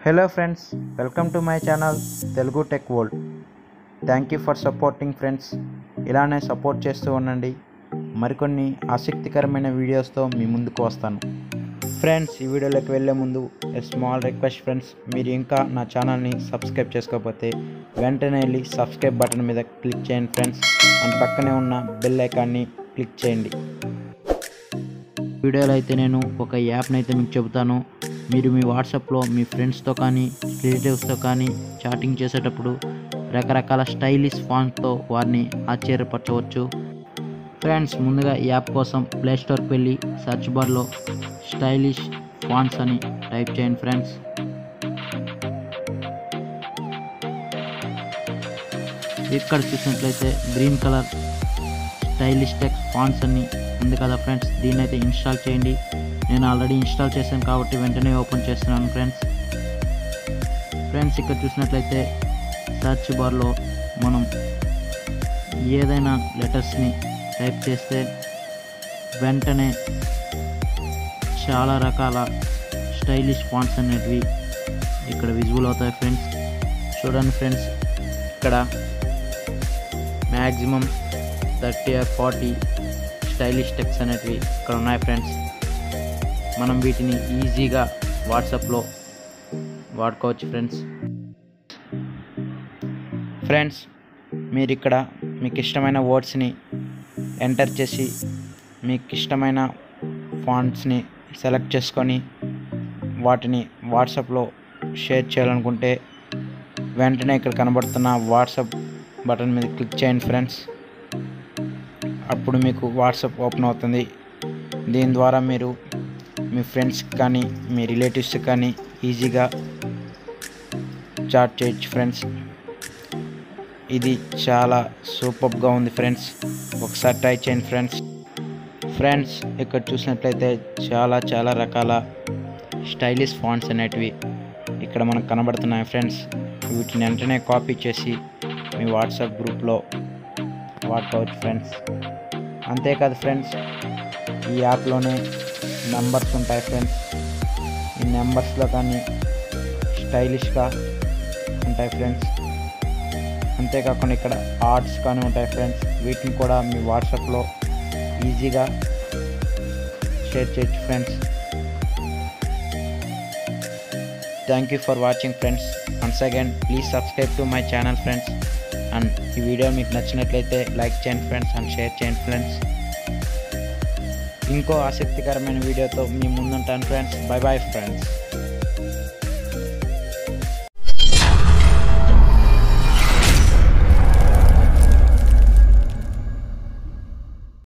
hello friends welcome to my channel Telugu tech world thank you for supporting friends ఇలానే support చేస్తూ ఉండండి మరికొన్ని ఆసక్తికరమైన వీడియోస్తో మీ ముందుకు వస్తాను ఫ్రెండ్స్ ఈ వీడియోలోకి వెళ్ళే ముందు స్మాల్ రిక్వెస్ట్ ఫ్రెండ్స్ మీరు ఇంకా నా ఛానల్ని సబ్స్క్రైబ్ చేసుకోకపోతే వెంటనే వెళ్ళి సబ్స్క్రైబ్ బటన్ మీద క్లిక్ చేయండి ఫ్రెండ్స్ అండ్ పక్కనే ఉన్న బెల్ ఐకాన్ని క్లిక్ చేయండి వీడియోలో అయితే నేను ఒక యాప్ని అయితే మీకు చెబుతాను మీరు మీ వాట్సాప్లో మీ ఫ్రెండ్స్తో కానీ రిలేటివ్స్తో కానీ చాటింగ్ చేసేటప్పుడు రకరకాల స్టైలిష్ ఫాంట్తో వారిని ఆశ్చర్యపరచవచ్చు ఫ్రెండ్స్ ముందుగా ఈ యాప్ కోసం ప్లే స్టోర్కి వెళ్ళి సెర్చ్ బార్లో స్టైలిష్ ఫాంట్స్ అని టైప్ చేయండి ఫ్రెండ్స్ ఇక్కడ చూసినట్లయితే green colour stylish text fonts అన్ని ఉంది కదా ఫ్రెండ్స్ దీన్ని అయితే ఇన్స్టాల్ చేయండి నేను ఆల్రెడీ ఇన్స్టాల్ చేశాను కాబట్టి వెంటనే ఓపెన్ చేస్తున్నాను ఫ్రెండ్స్ ఫ్రెండ్స్ ఇక్కడ చూసినట్లయితే సర్చ్ బార్లో మనం ఏదైనా లెటర్స్ని టైప్ చేస్తే వెంటనే చాలా రకాల స్టైలిష్ ఫాంట్స్ అనేటివి ఇక్కడ విజిబుల్ అవుతాయి ఫ్రెండ్స్ చూడండి ఫ్రెండ్స్ ఇక్కడ maximum thirty or forty stylish text అనేటివి ఇక్కడ ఉన్నాయి ఫ్రెండ్స్ మనం వీటిని ఈజీగా వాట్సాప్లో వాడుకోవచ్చు ఫ్రెండ్స్ ఫ్రెండ్స్ మీరు ఇక్కడ మీకు ఇష్టమైన వర్డ్స్ని ఎంటర్ చేసి మీకు ఇష్టమైన ఫాంట్స్ని సెలెక్ట్ చేసుకొని వాటిని వాట్సాప్లో షేర్ చేయాలనుకుంటే వెంటనే ఇక్కడ కనబడుతున్న వాట్సాప్ బటన్ మీద క్లిక్ చేయండి ఫ్రెండ్స్ అప్పుడు మీకు వాట్సాప్ ఓపెన్ అవుతుంది దీని ద్వారా మీరు మీ ఫ్రెండ్స్కి కానీ మీ రిలేటివ్స్కి కానీ ఈజీగా చాట్ చేయొచ్చు ఫ్రెండ్స్ ఇది చాలా సూపర్గా ఉంది ఫ్రెండ్స్ ఒకసారి ట్రై చేయండి ఫ్రెండ్స్ ఫ్రెండ్స్ ఇక్కడ చూసినట్లయితే చాలా చాలా రకాల స్టైలిష్ ఫాంట్స్ అనేటివి ఇక్కడ మనకు కనబడుతున్నాయి ఫ్రెండ్స్ వీటిని వెంటనే కాపీ చేసి మీ వాట్సాప్ గ్రూప్లో వాడుకోవచ్చు ఫ్రెండ్స్ అంతేకాదు ఫ్రెండ్స్ ఈ యాప్లోనే నెంబర్స్ ఉంటాయి ఫ్రెండ్స్ ఈ నెంబర్స్లో కానీ స్టైలిష్గా ఉంటాయి ఫ్రెండ్స్ అంతేకాకుండా ఇక్కడ ఆర్ట్స్ కానీ ఉంటాయి ఫ్రెండ్స్ వీటిని కూడా మీ వాట్సాప్లో ఈజీగా షేర్ చేయొచ్చు friends thank you for watching friends once again please subscribe to my channel friends and ఈ వీడియో మీకు నచ్చినట్లయితే లైక్ చేయండి ఫ్రెండ్స్ అండ్ షేర్ చేయండి ఫ్రెండ్స్ ఇంకో ఆసక్తికరమైన వీడియోతో మీ ముందుంటాను ఫ్రెండ్స్ బై బాయ్ ఫ్రెండ్స్